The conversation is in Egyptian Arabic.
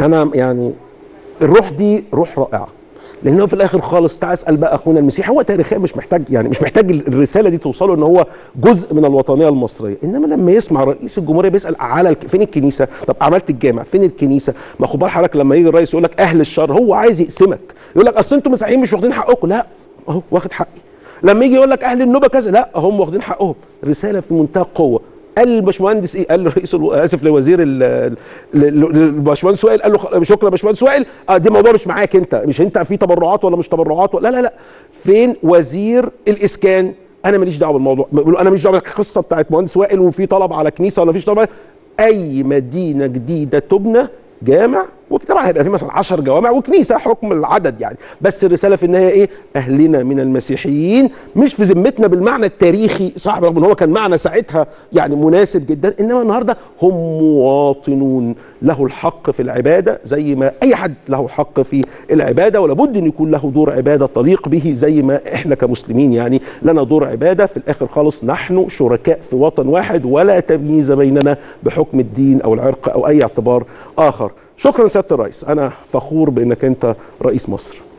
انا يعني الروح دي روح رائعه لان هو في الاخر خالص تعال اسال بقى اخونا المسيحي هو تاريخيا مش محتاج يعني مش محتاج الرساله دي توصله ان هو جزء من الوطنيه المصريه انما لما يسمع رئيس الجمهوريه بيسال على الك... فين الكنيسه طب عملت الجامع فين الكنيسه ما خد بال حضرتك لما يجي الرئيس يقول لك اهل الشر هو عايز يقسمك يقول لك اصل انتوا مسيحيين مش واخدين حقكم لا اهو واخد حقي لما يجي يقول لك اهل النوبه كذا لا هم واخدين حقهم رساله في منتهى القوه قال الباشمهندس ايه؟ قال رئيس الو... اسف لوزير ال- ال- الباشمهندس وائل قال له خ- شكرا يا باشمهندس وائل اه دي موضوع مش معاك انت مش انت في تبرعات ولا مش تبرعات ولا لا لا لا فين وزير الاسكان؟ انا ماليش دعوه بالموضوع بيقولوا انا ماليش دعوه بالقصه بتاعت مهندس وائل وفي طلب على كنيسه ولا فيش طلب اي مدينه جديده تبنى جامع وطبعا هيبقى في مثلا 10 جوامع وكنيسه حكم العدد يعني بس الرساله في النهايه ايه اهلنا من المسيحيين مش في ذمتنا بالمعنى التاريخي صح رغم ان هو كان معنى ساعتها يعني مناسب جدا انما النهارده هم مواطنون له الحق في العباده زي ما اي حد له الحق في العباده ولابد ان يكون له دور عباده تليق به زي ما احنا كمسلمين يعني لنا دور عباده في الاخر خالص نحن شركاء في وطن واحد ولا تمييز بيننا بحكم الدين او العرق او اي اعتبار اخر شكرا سياده الرئيس انا فخور بانك انت رئيس مصر